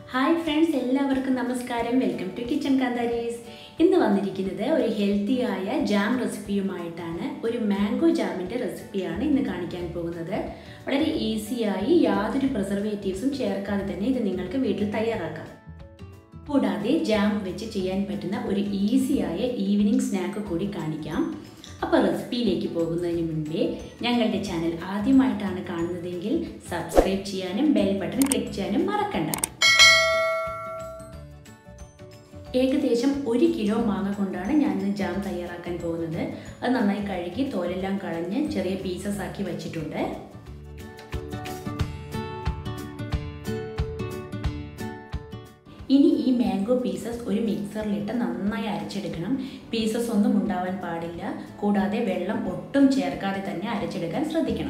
hi friends എല്ലാവർക്കും നമസ്കാരം welcome to kitchen കാന്താരീസ് ഇന്ന് വന്നിരിക്കുന്നത് ഒരു ഹെൽത്തിയായ ജാം റെസിപ്പിയുമായിട്ടാണ് ഒരു മാംഗോ ജാമിൻ്റെ റെസിപ്പിയാണ് ഇന്ന് കാണിക്കാൻ പോകുന്നത് വളരെ ഈസിയായി യാതൊരു പ്രിസർവേറ്റീവ്സും ചേർക്കാതെ തന്നെ ഇത് നിങ്ങൾക്ക് വീട്ടിൽ തയ്യാറാക്കാം കൂടാതെ ജാം വെച്ച് ചെയ്യാൻ പറ്റുന്ന ഒരു ഈസിയായ ഈവനിങ് സ്നാക്ക് കൂടി കാണിക്കാം അപ്പോൾ റെസിപ്പിയിലേക്ക് പോകുന്നതിന് മുൻപേ ഞങ്ങളുടെ ചാനൽ ആദ്യമായിട്ടാണ് കാണുന്നതെങ്കിൽ സബ്സ്ക്രൈബ് ചെയ്യാനും ബെൽ ബട്ടൺ ക്ലിക്ക് ചെയ്യാനും മറക്കണ്ട ഏകദേശം ഒരു കിലോ മാങ്ങ കൊണ്ടാണ് ഞാൻ ഇന്ന് ജാം തയ്യാറാക്കാൻ പോകുന്നത് അത് നന്നായി കഴുകി തോലെല്ലാം കളഞ്ഞ് ചെറിയ പീസസ് ആക്കി വച്ചിട്ടുണ്ട് ഇനി ഈ മാംഗോ പീസസ് ഒരു മിക്സറിലിട്ട് നന്നായി അരച്ചെടുക്കണം പീസസ് ഒന്നും ഉണ്ടാവാൻ പാടില്ല കൂടാതെ വെള്ളം ഒട്ടും ചേർക്കാതെ തന്നെ അരച്ചെടുക്കാൻ ശ്രദ്ധിക്കണം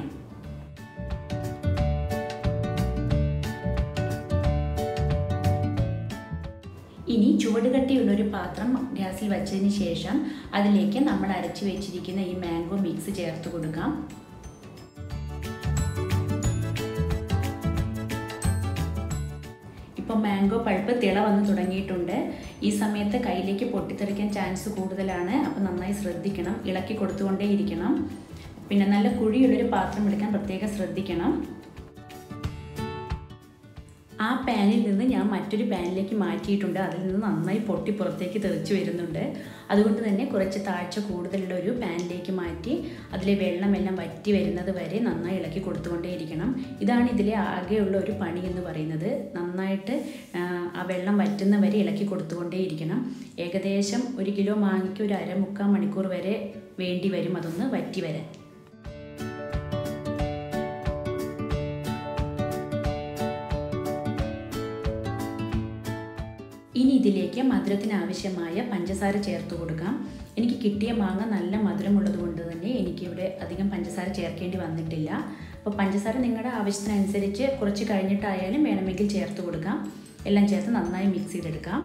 ഇനി ചുവടുകട്ടിയുള്ള ഒരു പാത്രം ഗ്യാസിൽ വെച്ചതിന് ശേഷം അതിലേക്ക് നമ്മൾ അരച്ചു വെച്ചിരിക്കുന്ന ഈ മാംഗോ മിക്സ് ചേർത്ത് കൊടുക്കാം ഇപ്പോൾ മാംഗോ പൾപ്പ് തിള വന്ന് തുടങ്ങിയിട്ടുണ്ട് ഈ സമയത്ത് കയ്യിലേക്ക് പൊട്ടിത്തെറിക്കാൻ ചാൻസ് കൂടുതലാണ് അപ്പോൾ നന്നായി ശ്രദ്ധിക്കണം ഇളക്കി കൊടുത്തുകൊണ്ടേ ഇരിക്കണം പിന്നെ നല്ല കുഴിയുള്ളൊരു പാത്രം എടുക്കാൻ പ്രത്യേകം ശ്രദ്ധിക്കണം ആ പാനിൽ നിന്ന് ഞാൻ മറ്റൊരു പാനിലേക്ക് മാറ്റിയിട്ടുണ്ട് അതിൽ നിന്ന് നന്നായി പൊട്ടി പുറത്തേക്ക് തെറിച്ച് വരുന്നുണ്ട് അതുകൊണ്ട് തന്നെ കുറച്ച് താഴ്ച കൂടുതലുള്ള ഒരു പാനിലേക്ക് മാറ്റി അതിലെ വെള്ളമെല്ലാം വറ്റി വരുന്നത് വരെ നന്നായി ഇളക്കി കൊടുത്തുകൊണ്ടേയിരിക്കണം ഇതാണ് ഇതിലെ ആകെയുള്ള ഒരു പണി എന്ന് പറയുന്നത് നന്നായിട്ട് ആ വെള്ളം വറ്റുന്ന വരെ ഇളക്കി കൊടുത്തുകൊണ്ടേയിരിക്കണം ഏകദേശം ഒരു കിലോ മാങ്ങയ്ക്ക് ഒരു അര മുക്കാൽ മണിക്കൂർ വരെ വേണ്ടി വരും അതൊന്ന് വറ്റി വരാൻ ഇനി ഇതിലേക്ക് മധുരത്തിന് ആവശ്യമായ പഞ്ചസാര ചേർത്ത് കൊടുക്കാം എനിക്ക് കിട്ടിയ മാങ്ങ നല്ല മധുരമുള്ളത് കൊണ്ട് തന്നെ എനിക്കിവിടെ അധികം പഞ്ചസാര ചേർക്കേണ്ടി വന്നിട്ടില്ല അപ്പോൾ പഞ്ചസാര നിങ്ങളുടെ ആവശ്യത്തിനനുസരിച്ച് കുറച്ച് കഴിഞ്ഞിട്ടായാലും വേണമെങ്കിൽ ചേർത്ത് കൊടുക്കാം എല്ലാം ചേർത്ത് നന്നായി മിക്സ് ചെയ്തെടുക്കാം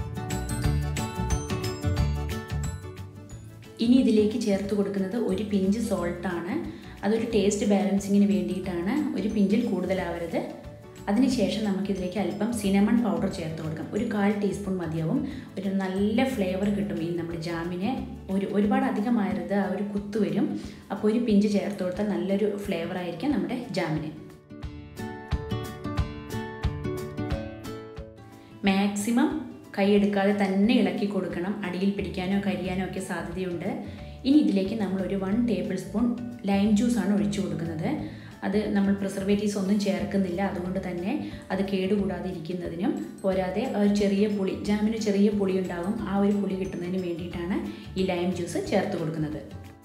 ഇനി ഇതിലേക്ക് ചേർത്ത് കൊടുക്കുന്നത് ഒരു പിഞ്ച് സോൾട്ടാണ് അതൊരു ടേസ്റ്റ് ബാലൻസിങ്ങിന് വേണ്ടിയിട്ടാണ് ഒരു പിഞ്ചിൽ കൂടുതലാവരുത് അതിനുശേഷം നമുക്കിതിലേക്ക് അല്പം സിനമൺ പൗഡർ ചേർത്ത് കൊടുക്കാം ഒരു കാൽ ടീസ്പൂൺ മതിയാവും ഒരു നല്ല ഫ്ലേവർ കിട്ടും ഈ നമ്മുടെ ജാമിന് ഒരു ഒരുപാട് അധികമായത് ആ ഒരു കുത്തു വരും അപ്പോൾ ഒരു പിഞ്ച് ചേർത്ത് കൊടുത്താൽ നല്ലൊരു ഫ്ലേവർ ആയിരിക്കും നമ്മുടെ ജാമിന് മാക്സിമം കൈയെടുക്കാതെ തന്നെ ഇളക്കി കൊടുക്കണം അടിയിൽ പിടിക്കാനോ കരിയാനോ ഒക്കെ സാധ്യതയുണ്ട് ഇനി ഇതിലേക്ക് നമ്മൾ ഒരു വൺ ടേബിൾ സ്പൂൺ ലൈം ജ്യൂസാണ് ഒഴിച്ചു കൊടുക്കുന്നത് അത് നമ്മൾ പ്രിസർവേറ്റീവ്സ് ഒന്നും ചേർക്കുന്നില്ല അതുകൊണ്ട് തന്നെ അത് കേടുകൂടാതെ ഇരിക്കുന്നതിനും പോരാതെ ഒരു ചെറിയ പുളി ജാമിന് ചെറിയ പുളി ഉണ്ടാകും ആ ഒരു പുളി കിട്ടുന്നതിന് വേണ്ടിയിട്ടാണ് ഈ ലൈം ജ്യൂസ് ചേർത്ത് കൊടുക്കുന്നത്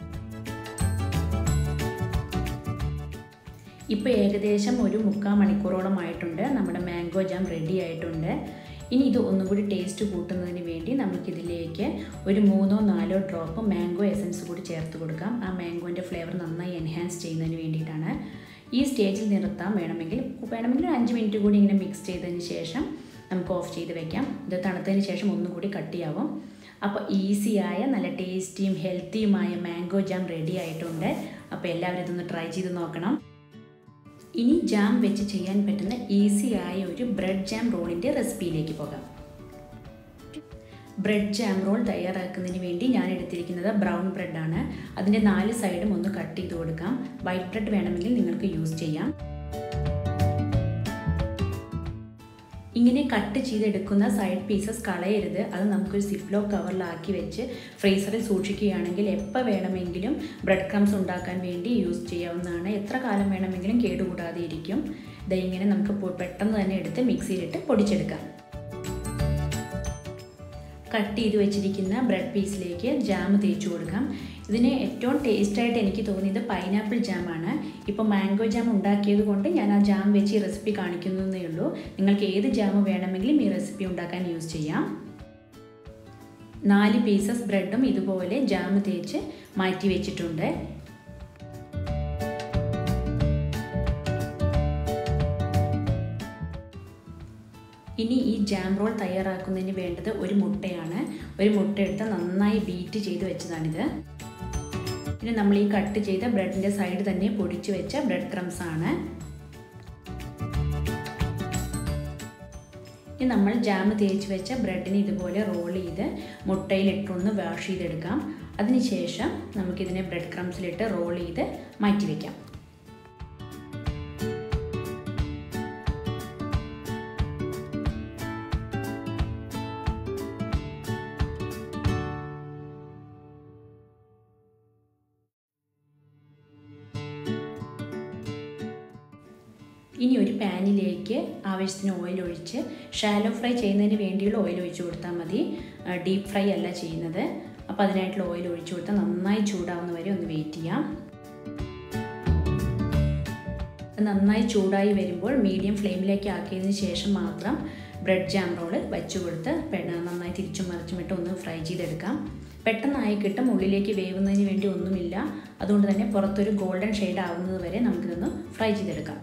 ഇപ്പോൾ ഏകദേശം ഒരു മുക്കാൽ മണിക്കൂറോളം ആയിട്ടുണ്ട് നമ്മുടെ മാംഗോ ജാം റെഡി ആയിട്ടുണ്ട് ഇനി ഇത് ഒന്നും കൂടി ടേസ്റ്റ് കൂട്ടുന്നതിന് വേണ്ടി നമുക്കിതിലേക്ക് ഒരു മൂന്നോ നാലോ ഡ്രോപ്പ് മാംഗോ എസൻസ് കൂടി ചേർത്ത് കൊടുക്കാം ആ മാംഗോൻ്റെ ഫ്ലേവർ നന്നായി എൻഹാൻസ് ചെയ്യുന്നതിന് വേണ്ടിയിട്ടാണ് ഈ സ്റ്റേജിൽ നിർത്താം വേണമെങ്കിൽ വേണമെങ്കിൽ ഒരു അഞ്ച് മിനിറ്റ് കൂടി ഇങ്ങനെ മിക്സ് ചെയ്തതിന് ശേഷം നമുക്ക് ഓഫ് ചെയ്ത് വെക്കാം ഇത് തണുത്തതിന് ശേഷം ഒന്നുകൂടി കട്ടിയാവും അപ്പോൾ ഈസിയായ നല്ല ടേസ്റ്റിയും ഹെൽത്തിയുമായ മാംഗോ ജാം റെഡി ആയിട്ടുണ്ട് അപ്പോൾ എല്ലാവരും ഇതൊന്ന് ട്രൈ ചെയ്ത് നോക്കണം ഇനി ജാം വെച്ച് ചെയ്യാൻ പറ്റുന്ന ഈസിയായ ഒരു ബ്രെഡ് ജാം റോളിൻ്റെ റെസിപ്പിയിലേക്ക് പോകാം ബ്രെഡ് ജാം റോൾ തയ്യാറാക്കുന്നതിന് വേണ്ടി ഞാൻ എടുത്തിരിക്കുന്നത് ബ്രൗൺ ബ്രെഡാണ് അതിൻ്റെ നാല് സൈഡും ഒന്ന് കട്ട് ചെയ്ത് കൊടുക്കാം വൈറ്റ് ബ്രെഡ് വേണമെങ്കിൽ നിങ്ങൾക്ക് യൂസ് ചെയ്യാം ഇങ്ങനെ കട്ട് ചെയ്തെടുക്കുന്ന സൈഡ് പീസസ് കളയരുത് അത് നമുക്കൊരു സിപ്ലോ കവറിലാക്കി വെച്ച് ഫ്രീസറിൽ സൂക്ഷിക്കുകയാണെങ്കിൽ എപ്പോൾ വേണമെങ്കിലും ബ്രെഡ് ക്രംസ് ഉണ്ടാക്കാൻ വേണ്ടി യൂസ് ചെയ്യാവുന്നതാണ് എത്ര കാലം വേണമെങ്കിലും കേടുകൂടാതെ ഇരിക്കും ഇത് ഇങ്ങനെ നമുക്ക് പെട്ടെന്ന് തന്നെ എടുത്ത് മിക്സിയിലിട്ട് പൊടിച്ചെടുക്കാം കട്ട് ചെയ്ത് വെച്ചിരിക്കുന്ന ബ്രെഡ് പീസിലേക്ക് ജാം തേച്ച് കൊടുക്കാം ഇതിന് ഏറ്റവും ടേസ്റ്റായിട്ട് എനിക്ക് തോന്നിയത് പൈനാപ്പിൾ ജാമാണ് ഇപ്പോൾ മാംഗോ ജാം ഉണ്ടാക്കിയത് കൊണ്ട് ഞാൻ ആ ജാം വെച്ച് ഈ റെസിപ്പി കാണിക്കുന്നതേ ഉള്ളൂ നിങ്ങൾക്ക് ഏത് ജാം വേണമെങ്കിലും ഈ റെസിപ്പി ഉണ്ടാക്കാൻ യൂസ് ചെയ്യാം നാല് പീസസ് ബ്രെഡും ഇതുപോലെ ജാം തേച്ച് മാറ്റി വെച്ചിട്ടുണ്ട് ഇനി ഈ ജാം റോൾ തയ്യാറാക്കുന്നതിന് വേണ്ടത് ഒരു മുട്ടയാണ് ഒരു മുട്ട എടുത്ത് നന്നായി ബീറ്റ് ചെയ്ത് വെച്ചതാണിത് പിന്നെ നമ്മൾ ഈ കട്ട് ചെയ്ത ബ്രെഡിൻ്റെ സൈഡ് തന്നെ പൊടിച്ചു വെച്ച ബ്രെഡ് ക്രംസ് ആണ് ഇനി നമ്മൾ ജാം തേച്ച് വെച്ച ബ്രെഡിന് ഇതുപോലെ റോൾ ചെയ്ത് മുട്ടയിലിട്ടൊന്ന് വാഷ് ചെയ്തെടുക്കാം അതിനുശേഷം നമുക്കിതിനെ ബ്രെഡ് ക്രംസിലിട്ട് റോൾ ചെയ്ത് മാറ്റി വയ്ക്കാം ഇനി ഒരു പാനിലേക്ക് ആവശ്യത്തിന് ഓയിൽ ഒഴിച്ച് ഷാലോ ഫ്രൈ ചെയ്യുന്നതിന് വേണ്ടിയുള്ള ഓയിൽ ഒഴിച്ച് കൊടുത്താൽ മതി ഡീപ്പ് ഫ്രൈ അല്ല ചെയ്യുന്നത് അപ്പോൾ അതിനായിട്ടുള്ള ഓയിൽ ഒഴിച്ച് കൊടുത്താൽ നന്നായി ചൂടാവുന്ന വരെ ഒന്ന് വെയിറ്റ് ചെയ്യാം നന്നായി ചൂടായി വരുമ്പോൾ മീഡിയം ഫ്ലെയിമിലേക്ക് ആക്കിയതിന് ശേഷം മാത്രം ബ്രെഡ് ജാം റോള് വെച്ച് കൊടുത്ത് നന്നായി തിരിച്ചും മറിച്ചുമിട്ട് ഒന്ന് ഫ്രൈ ചെയ്തെടുക്കാം പെട്ടെന്നായി കിട്ടും ഉള്ളിലേക്ക് വേവുന്നതിന് വേണ്ടി ഒന്നുമില്ല അതുകൊണ്ട് തന്നെ പുറത്തൊരു ഗോൾഡൻ ഷെയ്ഡ് ആവുന്നത് വരെ നമുക്കിതൊന്ന് ഫ്രൈ ചെയ്തെടുക്കാം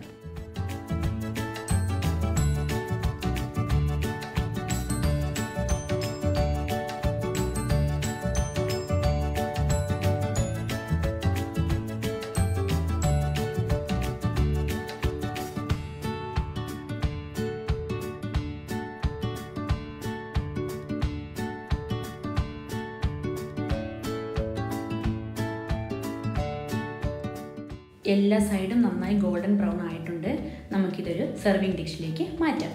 എല്ലാ സൈഡും നന്നായി ഗോൾഡൻ ബ്രൗൺ ആയിട്ടുണ്ട് നമുക്കിതൊരു സെർവിങ് ഡിഷിലേക്ക് മാറ്റാം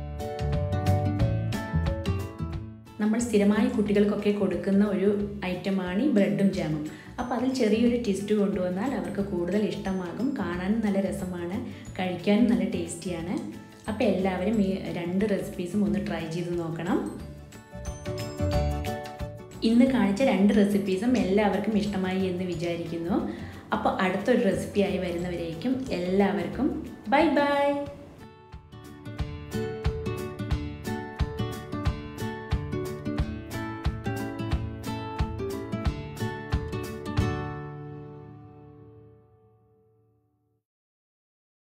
നമ്മൾ സ്ഥിരമായി കുട്ടികൾക്കൊക്കെ കൊടുക്കുന്ന ഒരു ഐറ്റമാണ് ഈ ബ്രെഡും ജാമും അപ്പോൾ അതിൽ ചെറിയൊരു ട്വിസ്റ്റ് കൊണ്ടുവന്നാൽ അവർക്ക് കൂടുതൽ ഇഷ്ടമാകും കാണാനും നല്ല രസമാണ് കഴിക്കാനും നല്ല ടേസ്റ്റിയാണ് അപ്പോൾ എല്ലാവരും ഈ രണ്ട് റെസിപ്പീസും ഒന്ന് ട്രൈ ചെയ്ത് നോക്കണം ഇന്ന് കാണിച്ച രണ്ട് റെസിപ്പീസും എല്ലാവർക്കും ഇഷ്ടമായി എന്ന് വിചാരിക്കുന്നു അപ്പോൾ അടുത്തൊരു റെസിപ്പിയായി വരുന്നവരേക്കും എല്ലാവർക്കും ബൈ ബൈ